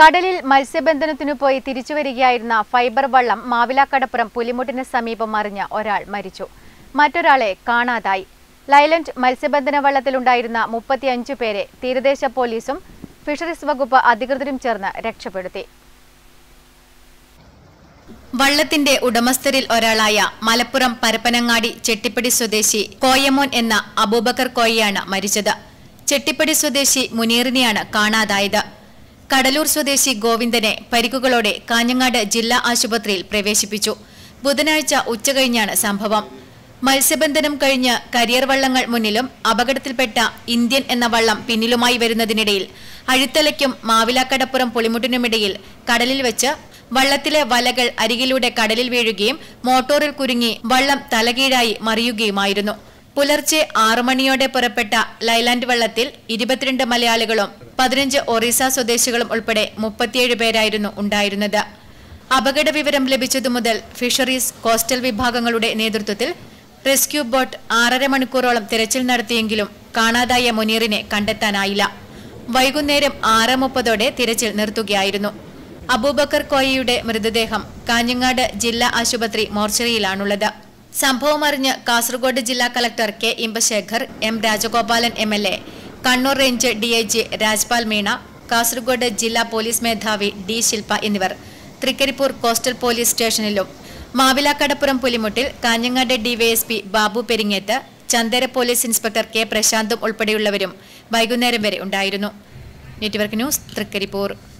കടലിൽ മത്സ്യബന്ധനത്തിനു പോയി തിരിച്ചുവരികയായിരുന്ന ഫൈബർ വള്ളം മാവിലാക്കടപ്പുറം പുലിമുട്ടിന് സമീപം മറിഞ്ഞ ഒരാൾ മരിച്ചു മറ്റൊരാളെ കാണാതായി ലൈലൻഡ് മത്സ്യബന്ധന വള്ളത്തിലുണ്ടായിരുന്ന മുപ്പത്തിയഞ്ചു പേരെ തീരദേശ പോലീസും ഫിഷറീസ് വകുപ്പ് അധികൃതരും ചേർന്ന് രക്ഷപ്പെടുത്തി വള്ളത്തിന്റെ ഉടമസ്ഥരിൽ ഒരാളായ മലപ്പുറം പരപ്പനങ്ങാടി ചെട്ടിപ്പടി സ്വദേശി കോയമോൻ എന്ന അബൂബക്കർ കോയയാണ് മരിച്ചത് ചെട്ടിപ്പടി സ്വദേശി മുനീറിനെയാണ് കാണാതായത് കടലൂർ സ്വദേശി ഗോവിന്ദനെ പരിക്കുകളോടെ കാഞ്ഞങ്ങാട് ജില്ലാ ആശുപത്രിയിൽ പ്രവേശിപ്പിച്ചു ബുധനാഴ്ച ഉച്ചകഴിഞ്ഞാണ് സംഭവം മത്സ്യബന്ധനം കഴിഞ്ഞ് കരിയർ വള്ളങ്ങൾ മുന്നിലും അപകടത്തിൽപ്പെട്ട ഇന്ത്യൻ എന്ന വള്ളം പിന്നിലുമായി വരുന്നതിനിടയിൽ അഴുത്തലയ്ക്കും മാവിലാക്കടപ്പുറം പുളിമുട്ടിനുമിടയിൽ കടലിൽ വെച്ച് വള്ളത്തിലെ വലകൾ അരികിലൂടെ കടലിൽ വീഴുകയും മോട്ടോറിൽ കുരുങ്ങി വള്ളം തലകീഴായി മറിയുകയുമായിരുന്നു പുലർച്ചെ ആറു മണിയോടെ പുറപ്പെട്ട ലൈലാൻഡ് വള്ളത്തിൽ ഇരുപത്തിരണ്ട് മലയാളികളും പതിനഞ്ച് ഒറീസ സ്വദേശികളും ഉൾപ്പെടെ മുപ്പത്തിയേഴ് പേരായിരുന്നു ഉണ്ടായിരുന്നത് അപകട വിവരം ലഭിച്ചതു മുതൽ ഫിഷറീസ് കോസ്റ്റൽ വിഭാഗങ്ങളുടെ നേതൃത്വത്തിൽ റെസ്ക്യൂ ബോട്ട് ആറര മണിക്കൂറോളം തിരച്ചിൽ നടത്തിയെങ്കിലും കാണാതായ മുനീറിനെ കണ്ടെത്താനായില്ല വൈകുന്നേരം ആറ് മുപ്പതോടെ തിരച്ചിൽ നിർത്തുകയായിരുന്നു അബൂബക്കർ കോയയുടെ മൃതദേഹം കാഞ്ഞങ്ങാട് ജില്ലാ ആശുപത്രി മോർച്ചറിയിലാണുള്ളത് സംഭവം അറിഞ്ഞ് കാസർഗോഡ് ജില്ലാ collector K Inbasekar M Rajagopalan M L A Kannur range D I G Rajpal Meena Kasaragod ജില്ലാ പോലീസ് മേധാവി ഡി ശില്പ എന്നിവർ തൃക്കരിപ്പൂർ കോസ്റ്റൽ പോലീസ് സ്റ്റേഷനിലും മാവിലാക്കടപ്പുറം പുലിമുട്ടിൽ Kanhangad DYSP Babu Peringeth Chandera police inspector K പ്രശാന്തും ഉൾപ്പെടെയുള്ളവരും വൈകുന്നേരം വരെ ഉണ്ടായിരുന്നു നെറ്റ്വർക്ക് ന്യൂസ് തൃക്കരിപ്പൂർ